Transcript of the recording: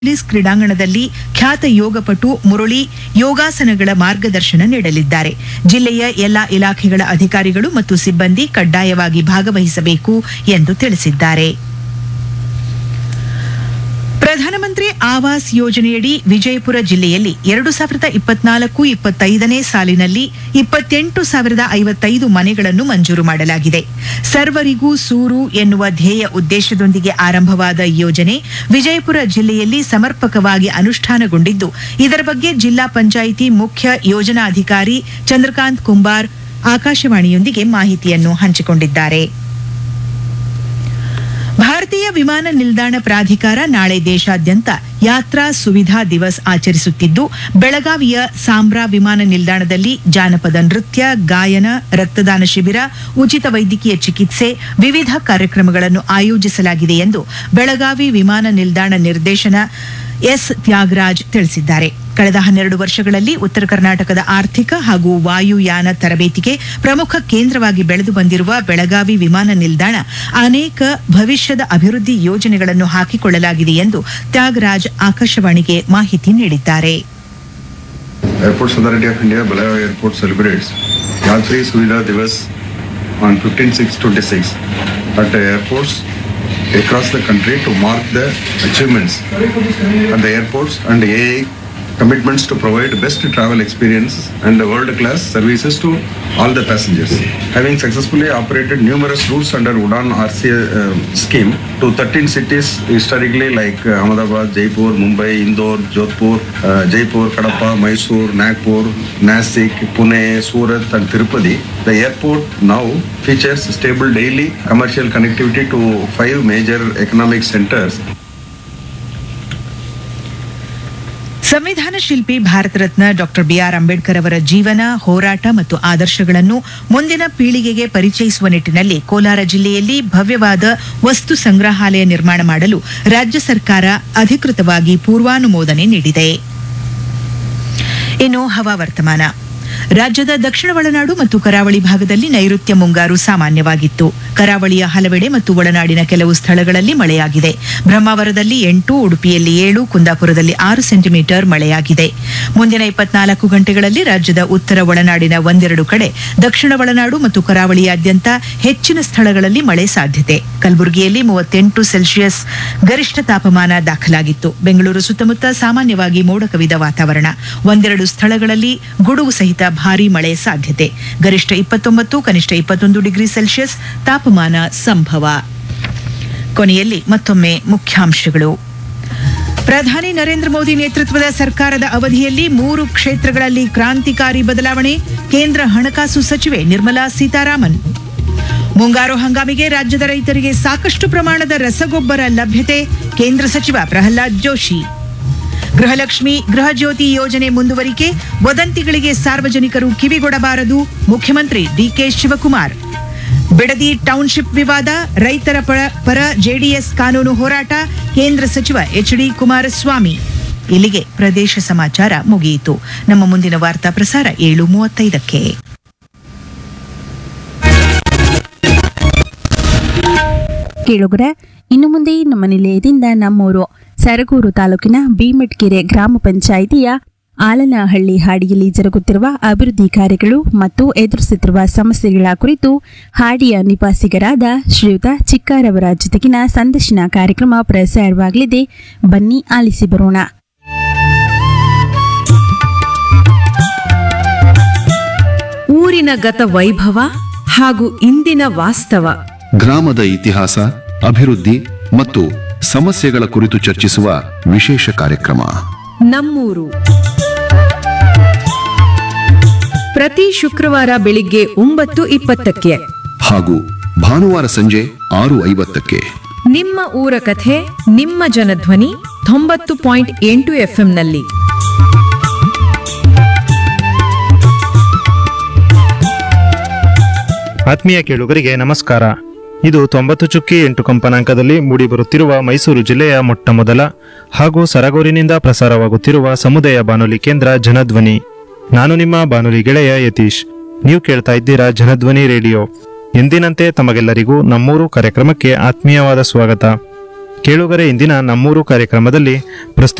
Police ಕ್ರೀಡಾಂಗಣದಲ್ಲಿ ಖ್ಯಾತ ಯೋಗಪಟು ಮುರಳಿ ಯೋಗಾಸನಗಳ ಮಾರ್ಗದರ್ಶನ ನೀಡಲಿದ್ದಾರೆ ಜಿಲ್ಲೆಯ ಎಲ್ಲಾ ಇಲಾಖೆಗಳ ಅಧಿಕಾರಿಗಳು ಮತ್ತು ಸಿಬ್ಬಂದಿ ಕಡ್ಡಾಯವಾಗಿ ಭಾಗವಹಿಸಬೇಕು ಎಂದು ತಿಳಿಸಿದ್ದಾರೆ ಪ್ರಧಾನಮಂತ್ರಿ ಆವಾಸ್ ಯೋಜನೆಯಡಿ ವಿಜಯಪುರ ಜಿಲ್ಲೆಯಲ್ಲಿ ಎರಡು ಸಾವಿರದ ಇಪ್ಪತ್ನಾಲ್ಕು ಇಪ್ಪತ್ತೈದನೇ ಸಾಲಿನಲ್ಲಿ ಇಪ್ಪತ್ತೆಂಟು ಸಾವಿರದ ಐವತ್ತೈದು ಮನೆಗಳನ್ನು ಮಂಜೂರು ಮಾಡಲಾಗಿದೆ ಸರ್ವರಿಗೂ ಸೂರು ಎನ್ನುವ ಧ್ಯೇಯ ಉದ್ದೇಶದೊಂದಿಗೆ ಆರಂಭವಾದ ಯೋಜನೆ ವಿಜಯಪುರ ಜಿಲ್ಲೆಯಲ್ಲಿ ಸಮರ್ಪಕವಾಗಿ ಅನುಷ್ಠಾನಗೊಂಡಿದ್ದು ಇದರ ಬಗ್ಗೆ ಜಿಲ್ಲಾ ಪಂಚಾಯಿತಿ ಮುಖ್ಯ ಯೋಜನಾಧಿಕಾರಿ ಚಂದ್ರಕಾಂತ್ ಕುಂಬಾರ್ ಆಕಾಶವಾಣಿಯೊಂದಿಗೆ ಮಾಹಿತಿಯನ್ನು ಹಂಚಿಕೊಂಡಿದ್ದಾರೆ ಭಾರತೀಯ ವಿಮಾನ ನಿಲ್ದಾಣ ಪ್ರಾಧಿಕಾರ ನಾಳೆ ದೇಶಾದ್ಯಂತ ಯಾತ್ರಾ ಸುವಿಧಾ ದಿವಸ್ ಆಚರಿಸುತ್ತಿದ್ದು ಬೆಳಗಾವಿಯ ಸಾಂಬ್ರಾ ವಿಮಾನ ನಿಲ್ದಾಣದಲ್ಲಿ ಜಾನಪದ ನೃತ್ಯ ಗಾಯನ ರಕ್ತದಾನ ಶಿಬಿರ ಉಚಿತ ವೈದ್ಯಕೀಯ ಚಿಕಿತ್ಸೆ ವಿವಿಧ ಕಾರ್ಯಕ್ರಮಗಳನ್ನು ಆಯೋಜಿಸಲಾಗಿದೆ ಎಂದು ಬೆಳಗಾವಿ ವಿಮಾನ ನಿಲ್ದಾಣ ನಿರ್ದೇಶನ ಎಸ್ ತ್ಯಾಗರಾಜ್ ತಿಳಿಸಿದ್ದಾರೆ ಕಳೆದ ಹನ್ನೆರಡು ವರ್ಷಗಳಲ್ಲಿ ಉತ್ತರ ಕರ್ನಾಟಕದ ಆರ್ಥಿಕ ಹಾಗೂ ವಾಯುಯಾನ ತರಬೇತಿಗೆ ಪ್ರಮುಖ ಕೇಂದ್ರವಾಗಿ ಬೆಳೆದು ಬಂದಿರುವ ಬೆಳಗಾವಿ ವಿಮಾನ ನಿಲ್ದಾಣ ಅನೇಕ ಭವಿಷ್ಯದ ಅಭಿವೃದ್ಧಿ ಯೋಜನೆಗಳನ್ನು ಹಾಕಿಕೊಳ್ಳಲಾಗಿದೆ ಎಂದು ತ್ಯಾಗರಾಜ್ ಆಕಾಶವಾಣಿಗೆ ಮಾಹಿತಿ ನೀಡಿದ್ದಾರೆ Airports Authority of India, Balaya Airport celebrates Yatri Suvidha Divas on 15-6-26 at the airports across the country to mark the achievements at the airports and AA commitments to provide best travel experience and world-class services to all the passengers. Having successfully operated numerous routes under Udan RCA uh, scheme to 13 cities historically like uh, Ahmedabad, Jaipur, Mumbai, Indore, Jodhpur, uh, Jaipur, Kadapa, Mysore, Nagpur, Nasik, Pune, Surat and Tirupati, the airport now features stable daily commercial connectivity to five major economic centers ಸಂವಿಧಾನ ಶಿಲ್ಪಿ Bharat Ratna doctor BR Ambedkar ಅವರ ಜೀವನ ಹೋರಾಟ ಮತ್ತು ಆದರ್ಶಗಳನ್ನು ಮುಂದಿನ ಪೀಳಿಗೆಗೆ ಪರಿಚಯಿಸುವ ನಿಟ್ಟಿನಲ್ಲಿ ಕೋಲಾರ ಜಿಲ್ಲೆಯಲ್ಲಿ ಭವ್ಯವಾದ ವಸ್ತು ಸಂಗ್ರಹಾಲಯ ನಿರ್ಮಾಣ ಮಾಡಲು ರಾಜ್ಯ ಸರ್ಕಾರ ಅಧಿಕೃತವಾಗಿ ಪೂರ್ವಾನುಮೋದನೆ ನೀಡಿದೆ ಇನ್ನು ಹವಾವರ್ತಮಾನ ರಾಜ್ಯದ ದಕ್ಷಿಣ ಒಳನಾಡು ಮತ್ತು ಕರಾವಳಿ ಭಾಗದಲ್ಲಿ ನೈಋತ್ಯ ಮುಂಗಾರು ಸಾಮಾನ್ಯವಾಗಿತ್ತು ಕರಾವಳಿಯ ಹಲವೆಡೆ ಮತ್ತು ಒಳನಾಡಿನ ಕೆಲವು ಸ್ಥಳಗಳಲ್ಲಿ ಮಳೆಯಾಗಿದೆ ಬ್ರಹ್ಮಾವರದಲ್ಲಿ ಎಂಟು ಉಡುಪಿಯಲ್ಲಿ ಏಳು ಕುಂದಾಪುರದಲ್ಲಿ ಆರು ಸೆಂಟಿಮೀಟರ್ ಮಳೆಯಾಗಿದೆ ಮುಂದಿನ ಇಪ್ಪತ್ನಾಲ್ಕು ಗಂಟೆಗಳಲ್ಲಿ ರಾಜ್ಯದ ಉತ್ತರ ಒಳನಾಡಿನ ಒಂದೆರಡು ಕಡೆ ದಕ್ಷಿಣ ಒಳನಾಡು ಮತ್ತು ಕರಾವಳಿಯಾದ್ಯಂತ ಹೆಚ್ಚಿನ ಸ್ಥಳಗಳಲ್ಲಿ ಮಳೆ ಸಾಧ್ಯತೆ ಕಲಬುರಗಿಯಲ್ಲಿ ಮೂವತ್ತೆಂಟು ಸೆಲ್ಸಿಯಸ್ ಗರಿಷ್ಠ ತಾಪಮಾನ ದಾಖಲಾಗಿತ್ತು ಬೆಂಗಳೂರು ಸುತ್ತಮುತ್ತ ಸಾಮಾನ್ಯವಾಗಿ ಮೋಡ ಕವಿದ ವಾತಾವರಣ ಒಂದೆರಡು ಸ್ಥಳಗಳಲ್ಲಿ ಗುಡುಗು ಸಹಿತ ಭಾರೀ ಮಳೆ ಸಾಧ್ಯತೆ ಗರಿಷ್ಠ ಇಪ್ಪತ್ತೊಂಬತ್ತು ಕನಿಷ್ಠ ಇಪ್ಪತ್ತೊಂದು ಡಿಗ್ರಿ ಸೆಲ್ಸಿಯಸ್ ತಾಪಮಾನ ಸಂಭವ ಕೊನೆಯಲ್ಲಿ ಮತ್ತೊಮ್ಮೆ ಮುಖ್ಯಾಂಶಗಳು ಪ್ರಧಾನಿ ನರೇಂದ್ರ ಮೋದಿ ನೇತೃತ್ವದ ಸರ್ಕಾರದ ಅವಧಿಯಲ್ಲಿ ಮೂರು ಕ್ಷೇತ್ರಗಳಲ್ಲಿ ಕ್ರಾಂತಿಕಾರಿ ಬದಲಾವಣೆ ಕೇಂದ್ರ ಹಣಕಾಸು ಸಚಿವೆ ನಿರ್ಮಲಾ ಸೀತಾರಾಮನ್ ಮುಂಗಾರು ಹಂಗಾಮಿಗೆ ರಾಜ್ಯದ ರೈತರಿಗೆ ಸಾಕಷ್ಟು ಪ್ರಮಾಣದ ರಸಗೊಬ್ಬರ ಲಭ್ಯತೆ ಕೇಂದ್ರ ಸಚಿವ ಪ್ರಹ್ಲಾದ್ ಜೋಶಿ ಗೃಹಲಕ್ಷ್ಮಿ ಗೃಹ ಜ್ಯೋತಿ ಯೋಜನೆ ಮುಂದುವರಿಕೆ ವದಂತಿಗಳಿಗೆ ಸಾರ್ವಜನಿಕರು ಕಿವಿಗೊಡಬಾರದು ಮುಖ್ಯಮಂತ್ರಿ ಡಿಕೆ ಶಿವಕುಮಾರ್ ಬಿಡದಿ ಟೌನ್ಶಿಪ್ ವಿವಾದ ರೈತರ ಪರ- ಪರ ಜೆಡಿಎಸ್ ಕಾನೂನು ಹೋರಾಟ ಕೇಂದ್ರ ಸಚಿವ ಎಚ್ ಡಿ ಕುಮಾರಸ್ವಾಮಿ ಇಲ್ಲಿಗೆ ಪ್ರದೇಶ ಸಮಾಚಾರ ಮುಗಿಯಿತು ನಮ್ಮ ಮುಂದಿನ ವಾರ್ತಾ ಪ್ರಸಾರ ಏಳು ಮೂವತ್ತೈದಕ್ಕೆ ಕೇಳುಗರೆ ಇನ್ನು ಮುಂದೆ ನಮ್ಮ ನಿಲಯದಿಂದ ನಮ್ಮೂರು ಸರಗೂರು ತಾಲೂಕಿನ ಭೀಮಟ್ಕೆರೆ ಗ್ರಾಮ ಪಂಚಾಯಿತಿಯ ಆಲನಹಳ್ಳಿ ಹಾಡಿಯಲ್ಲಿ ಜರುಗುತ್ತಿರುವ ಅಭಿವೃದ್ಧಿ ಕಾರ್ಯಗಳು ಮತ್ತು ಎದುರಿಸುತ್ತಿರುವ ಸಮಸ್ಯೆಗಳ ಕುರಿತು ಹಾಡಿಯ ನಿವಾಸಿಗರಾದ ಶ್ರೀಯುತ ಚಿಕ್ಕಾರವರ ಜೊತೆಗಿನ ಸಂದರ್ಶನ ಕಾರ್ಯಕ್ರಮ ಪ್ರಸಾರವಾಗಲಿದೆ ಬನ್ನಿ ಆಲಿಸಿ ಬರೋಣ ಊರಿನ ಗತ ವೈಭವ ಹಾಗೂ ಇಂದಿನ ವಾಸ್ತವ ಗ್ರಾಮದ ಇತಿಹಾಸ ಅಭಿವೃದ್ಧಿ ಮತ್ತು ಸಮಸ್ಯೆಗಳ ಕುರಿತು ಚರ್ಚಿಸುವ ವಿಶೇಷ ಕಾರ್ಯಕ್ರಮ ನಮ್ಮೂರು ಪ್ರತಿ ಶುಕ್ರವಾರ ಬೆಳಿಗ್ಗೆ ಒಂಬತ್ತು ಇಪ್ಪತ್ತಕ್ಕೆ ಹಾಗೂ ಭಾನುವಾರ ಸಂಜೆ ಆರು ಐವತ್ತಕ್ಕೆ ನಿಮ್ಮ ಊರ ಕಥೆ ನಿಮ್ಮ ಜನಧ್ವನಿ ತೊಂಬತ್ತು ಪಾಯಿಂಟ್ ಎಂಟು ಎಫ್ಎಂನಲ್ಲಿ ಆತ್ಮೀಯ ಕೇಳುಗರಿಗೆ ನಮಸ್ಕಾರ ಇದು ತೊಂಬತ್ತು ಚುಕ್ಕಿ ಎಂಟು ಕಂಪನಾಂಕದಲ್ಲಿ ಮೂಡಿಬರುತ್ತಿರುವ ಮೈಸೂರು ಜಿಲ್ಲೆಯ ಮೊಟ್ಟ ಮೊದಲ ಹಾಗೂ ಸರಗೂರಿನಿಂದ ಪ್ರಸಾರವಾಗುತ್ತಿರುವ ಸಮುದಾಯ ಬಾನುಲಿ ಕೇಂದ್ರ ಜನಧ್ವನಿ ನಾನು ನಿಮ್ಮ ಬಾನುಲಿ ಗೆಳೆಯ ಯತೀಶ್ ನೀವು ಕೇಳ್ತಾ ಇದ್ದೀರಾ ಜನಧ್ವನಿ ರೇಡಿಯೋ ಎಂದಿನಂತೆ ತಮಗೆಲ್ಲರಿಗೂ ನಮ್ಮೂರು ಕಾರ್ಯಕ್ರಮಕ್ಕೆ ಆತ್ಮೀಯವಾದ ಸ್ವಾಗತ ಕೇಳುಗರೆ ಇಂದಿನ ನಮ್ಮೂರು ಕಾರ್ಯಕ್ರಮದಲ್ಲಿ ಪ್ರಸ್ತುತ